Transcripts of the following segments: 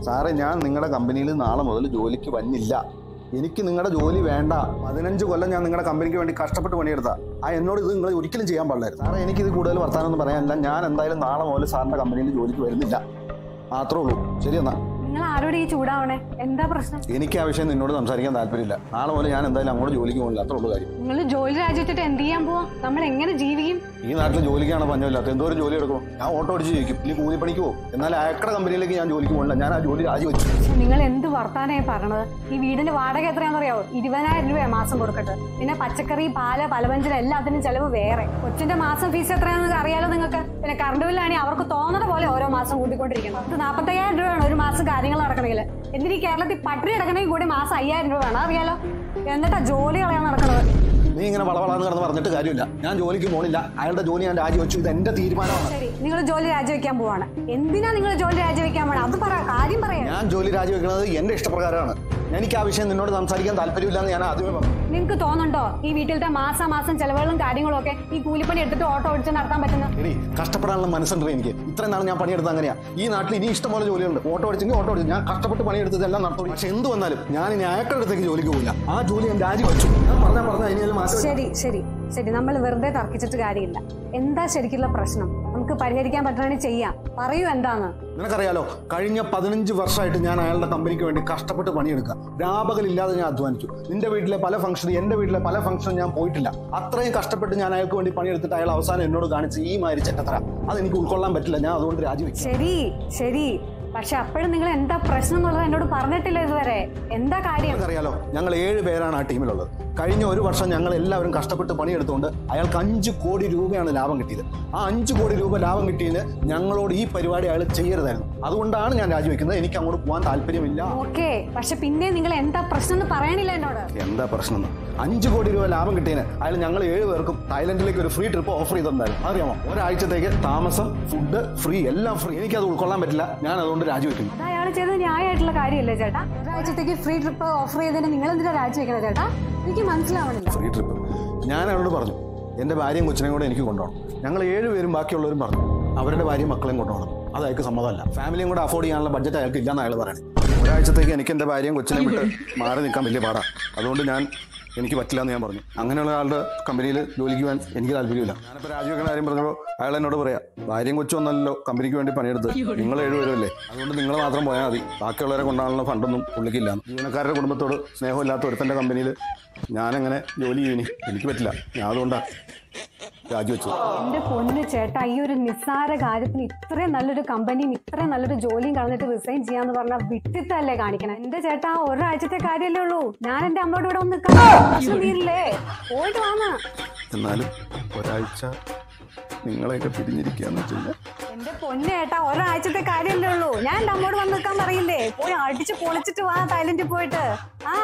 സാറേ ഞാൻ നിങ്ങളുടെ കമ്പനിയിൽ നാളെ മുതൽ ജോലിക്ക് വന്നില്ല എനിക്ക് നിങ്ങളുടെ ജോലി വേണ്ട പതിനഞ്ച് കൊല്ലം ഞാൻ നിങ്ങളുടെ കമ്പനിക്ക് വേണ്ടി കഷ്ടപ്പെട്ട് പണിയെടുത്ത ആ എന്നോട് ഇത് നിങ്ങൾ ഒരിക്കലും ചെയ്യാൻ പാടില്ലായിരുന്നു സാറേ എനിക്കിത് കൂടുതൽ വർത്താനൊന്നും പറയാനില്ല ഞാൻ എന്തായാലും നാളെ മുതൽ സാറിന്റെ കമ്പനിയിൽ ജോലിക്ക് വരുന്നില്ല മാത്രമേ ഉള്ളൂ ശരി എന്നാ നിങ്ങൾ ആരോട് ഈ ചൂടാവണേ എന്താ പ്രശ്നം എനിക്ക് ആ വിഷയം നിന്നോട് സംസാരിക്കാൻ താല്പര്യമില്ല നാളെ മുതൽ ഞാൻ എന്തായാലും അങ്ങോട്ട് ജോലിക്ക് പോകില്ല അത്രേ ഉള്ളൂ കാര്യം നിങ്ങൾ ജോലി രാജിച്ചിട്ട് എന്ത് ചെയ്യാൻ പോവാ നമ്മൾ എങ്ങനെ ജീവിക്കും ഈ നാട്ടിൽ ജോലിക്കാണ് പഞ്ഞമില്ലാത്ത എന്തോരം ജോലി എടുക്കണം ഞാൻ ഓട്ടോ അടിച്ച് ജയിക്കും ഇനി കൂലിപ്പണിക്ക് പോകും എന്നാൽ അയക്കട കമ്പനിയിലേക്ക് ഞാൻ ജോലിക്ക് പോകില്ല ഞാൻ ആ ജോലി രാജിവെച്ചു പക്ഷെ നിങ്ങൾ എന്ത് വർത്താനായി പറഞ്ഞത് ഈ വീടിന്റെ വാടക എത്രയാണെന്ന് അറിയാവോ ഇരുപതിനായിരം രൂപ മാസം കൊടുക്കട്ടെ പിന്നെ പച്ചക്കറി പാല് പലവഞ്ചന എല്ലാത്തിനും ചെലവ് വേറെ കൊച്ചിന്റെ മാസം ഫീസ് എത്രയാണെന്ന് അറിയാലോ നിങ്ങൾക്ക് പിന്നെ കറണ്ട് ബില്ലാണെങ്കിൽ അവർക്ക് തോന്നുന്ന പോലെ ഓരോ മാസം കൂട്ടിക്കൊണ്ടിരിക്കണം ഇത് നാൽപ്പത്തയ്യായിരം രൂപയാണ് ഒരു മാസം കാര്യങ്ങൾ നടക്കണമെങ്കിൽ എന്തിനീ കേരളത്തിൽ പട്ടിണി എടുക്കണമെങ്കിൽ കൂടി മാസം അയ്യായിരം രൂപ വേണം അറിയാലോ എന്നിട്ടാ ജോലി കളയാൻ നടക്കണത് നീ ഇങ്ങനെ വളവളാന്ന് കിടന്ന് പറഞ്ഞിട്ട് കാര്യമില്ല ഞാൻ ജോലിക്ക് പോണില്ല അയാളുടെ ജോലി ഞാൻ രാജിവെച്ചു ഇത് എന്റെ തീരുമാനമാണ് ശരി നിങ്ങൾ ജോലി രാജിവെക്കാൻ പോവാണ് എന്തിനാ നിങ്ങൾ ജോലി രാജിവെക്കാൻ പോണേ അത് പറ കാര്യം പറയാം ഞാൻ ജോലി രാജിവെക്കുന്നത് എന്റെ ഇഷ്ടപ്രകാരമാണ് എനിക്ക് ആ വിഷയം നിന്നോട് സംസാരിക്കാൻ താല്പര്യമില്ല എന്ന് ഞാൻ ആദ്യമേ പറഞ്ഞു നിങ്ങൾക്ക് തോന്നുന്നുണ്ടോ ഈ വീട്ടിലത്തെ മാസം മാസം ചെലവുകളും കാര്യങ്ങളും ഒക്കെ ഈ കൂലിപ്പണി എടുത്തിട്ട് ഓട്ടോ ഓടിച്ച് നടത്താൻ പറ്റുന്ന എടി കഷ്ടപ്പെടാനുള്ള മനസ്സുണ്ട് എനിക്ക് ഇത്രയും നാൾ ഞാൻ പണിയെടുത്ത് അങ്ങനെയാ ഈ നാട്ടിൽ ഇനി ഇഷ്ടംപോലെ ജോലിയുണ്ട് ഓട്ടോ അടിച്ചെങ്കിൽ ഓട്ടോ അടിച്ചു ഞാൻ കഷ്ടപ്പെട്ട് പണിയെടുത്തതെല്ലാം നടത്തും പക്ഷെ എന്ത് വന്നാലും ഞാൻ ഇനി അയക്കടുത്തേക്ക് ജോലിക്ക് പോകില്ല ആ ജോലി ഞാൻ രാജിവെച്ചു ഞാൻ പറഞ്ഞാൽ പറഞ്ഞാൽ ഇനി മാറ്റം ശരി ശരി ശരി നമ്മൾ വെറുതെ തർക്കിച്ചിട്ട് കാര്യമില്ല എന്താ ശരിക്കുള്ള പ്രശ്നം നമുക്ക് പരിഹരിക്കാൻ പറ്റുകയാണെങ്കിൽ ചെയ്യാം പറയൂ എന്താന്ന് നിനക്കറിയാലോ കഴിഞ്ഞ പതിനഞ്ച് വർഷമായിട്ട് ഞാൻ അയാളുടെ കമ്പനിക്ക് വേണ്ടി കഷ്ടപ്പെട്ട് പണിയെടുക്കുക രാപകലില്ലാതെ ഞാൻ അധ്വാനിച്ചു നിന്റെ വീട്ടിലെ പല ഫംഗ്ഷനും എന്റെ വീട്ടിലെ പല ഫംഗ്ഷനും ഞാൻ പോയിട്ടില്ല അത്രയും കഷ്ടപ്പെട്ട് ഞാൻ അയാൾക്ക് വേണ്ടി പണിയെടുത്തിട്ട് അയാൾ അവസാനം എന്നോട് കാണിച്ച് ഈ മാതിരി ചെറ്റത്തറ അത് എനിക്ക് ഉൾക്കൊള്ളാൻ പറ്റില്ല ഞാൻ അതുകൊണ്ട് രാജിവെച്ചു ശരി ശരി പക്ഷെ അപ്പോഴും നിങ്ങൾ എന്താ പ്രശ്നം എന്നുള്ളത് എന്നോട് പറഞ്ഞിട്ടില്ല ഇതുവരെ എന്താ കാര്യം അറിയാലോ ഞങ്ങൾ ഏഴ് പേരാണ് ആ ടീമിലുള്ളത് കഴിഞ്ഞ ഒരു വർഷം ഞങ്ങൾ എല്ലാവരും കഷ്ടപ്പെട്ട് പണിയെടുത്തുകൊണ്ട് അയാൾക്ക് അഞ്ച് കോടി രൂപയാണ് ലാഭം കിട്ടിയത് ആ അഞ്ച് കോടി രൂപ ലാഭം കിട്ടിയതിന് ഞങ്ങളോട് ഈ പരിപാടി അയാൾ ചെയ്യരുതായിരുന്നു അതുകൊണ്ടാണ് ഞാൻ രാജിവെക്കുന്നത് എനിക്ക് അങ്ങോട്ട് പോകാൻ താല്പര്യമില്ല ഓക്കെ പക്ഷെ പിന്നെ നിങ്ങൾ എന്താ പ്രശ്നം എന്ന് പറയണില്ല എന്നോട് എന്താ പ്രശ്നം എന്ന്? അഞ്ച് കോടി രൂപ ലാഭം കിട്ടിയതിന് അയാൾ ഞങ്ങൾ ഏഴ് പേർക്കും തായ്ലൻഡിലേക്ക് ഒരു ഫ്രീ ട്രിപ്പ് ഓഫർ ചെയ്തിട്ടുണ്ടായിരുന്നു അറിയാമോ ഒരാഴ്ചത്തേക്ക് താമസം ഫുഡ് ഫ്രീ എല്ലാം ഫ്രീ എനിക്കത് ഉൾക്കൊള്ളാൻ പറ്റില്ല ഞാൻ അതുകൊണ്ട് രാജിവെക്കുന്നു അത് അയാൾ ചെയ്തത് ന്യായമായിട്ടുള്ള കാര്യമല്ലേ ചേട്ടാ ഒരാഴ്ചത്തേക്ക് ഫ്രീ ട്രിപ്പ് ഓഫർ ചെയ്തതിന് നിങ്ങൾ എന്തിനാ രാജിവെക്കുന്നത് ചേട്ടാ എനിക്ക് മനസ്സിലാവണില്ല ഫ്രീ ട്രിപ്പ് ഞാൻ അവരോട് പറഞ്ഞു എൻ്റെ ഭാര്യയും കൊച്ചിനെയും കൂടെ എനിക്ക് കൊണ്ടുപോകണം ഞങ്ങൾ ഏഴുപേരും ബാക്കിയുള്ളവരും പറഞ്ഞു അവരുടെ ഭാര്യയും മക്കളെയും കൊണ്ടുപോകണം അത് അയാൾക്ക് സമ്മതമല്ല ഫാമിലിയും കൂടെ അഫോർഡ് ചെയ്യാനുള്ള ബഡ്ജറ്റ് അയാൾക്ക് ഇല്ലെന്ന് അയാൾ പറയണേ ഒരാഴ്ചത്തേക്ക് എനിക്ക് എൻ്റെ ഭാര്യയും കൊച്ചിനെയും വിട്ട് മാറി നിൽക്കാൻ വലിയ പാടാണ് അതുകൊണ്ട് ഞാൻ എനിക്ക് പറ്റില്ല എന്ന് ഞാൻ പറഞ്ഞു അങ്ങനെയുള്ള ആളുടെ കമ്പനിയിൽ ജോലിക്ക് പോകാൻ എനിക്ക് താല്പര്യമില്ല ഞാനിപ്പോൾ രാജിവെക്കുന്ന കാര്യം പറഞ്ഞപ്പോൾ അയാൾ എന്നോട് പറയാം ഭാര്യയും കൊച്ചും ഒന്നല്ലോ കമ്പനിക്ക് വേണ്ടി പണിയെടുത്ത് നിങ്ങൾ ഏഴുപേരല്ലേ അതുകൊണ്ട് നിങ്ങൾ മാത്രം പോയാൽ മതി ബാക്കിയുള്ളവരെ കൊണ്ടാണുള്ള ഫണ്ടൊന്നും പുള്ളിക്കില്ല ജീവനക്കാരുടെ കുടുംബത്തോട് സ്നേഹമില്ലാത്ത ഒരുത്തൻ്റെ കമ്പനിയിൽ ഞാനെങ്ങനെ ജോലി ചെയ്യണി എനിക്ക് പറ്റില്ല ഞാൻ അതുകൊണ്ടാണ് രാജിവെച്ചു എന്റെ പൊന്ന് ചേട്ടാ ഈ ഒരു നിസ്സാര കാര്യത്തിന് ഇത്രയും നല്ലൊരു കമ്പനിയും ഇത്രയും നല്ലൊരു ജോലിയും കളഞ്ഞിട്ട് റിസൈൻ ചെയ്യാന്ന് പറഞ്ഞാൽ വിട്ടിട്ടല്ലേ കാണിക്കണം എന്റെ ചേട്ടാ ഒരാഴ്ചത്തെ കാര്യമല്ലേ ഉള്ളൂ ഞാൻ എന്റെ അമ്മയോട് ഇവിടെ ഒന്ന് നിൽക്കാം പ്രശ്നം തീരില്ലേ പോയിട്ട് വാന്ന് എന്നാലും ഒരാഴ്ച നിങ്ങളെയൊക്കെ പിരിഞ്ഞിരിക്കുകയെന്ന് വെച്ച് കഴിഞ്ഞാൽ എന്റെ പൊന്ന് ചേട്ടാ ഒരാഴ്ചത്തെ കാര്യമല്ലേ ഉള്ളൂ ഞാൻ എന്റെ അമ്മയോട് വന്ന് നിൽക്കാൻ പറയില്ലേ പോയി അടിച്ച് പൊളിച്ചിട്ട് വാ തായ്ലൻഡിൽ പോയിട്ട് ആ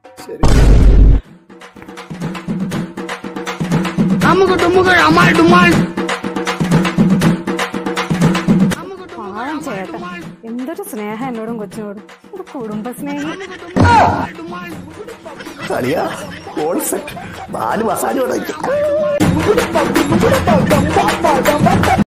നമുക്ക് ടുമ്മുകൾ അമാൾ ഡുമാൾ പാവം ചേട്ടൻ എന്തൊരു സ്നേഹം എന്നോടും കൊച്ചിനോടും ഒരു കുടുംബ സ്നേഹം കളിയാ ഓൾ സെറ്റ് നാല് മസാല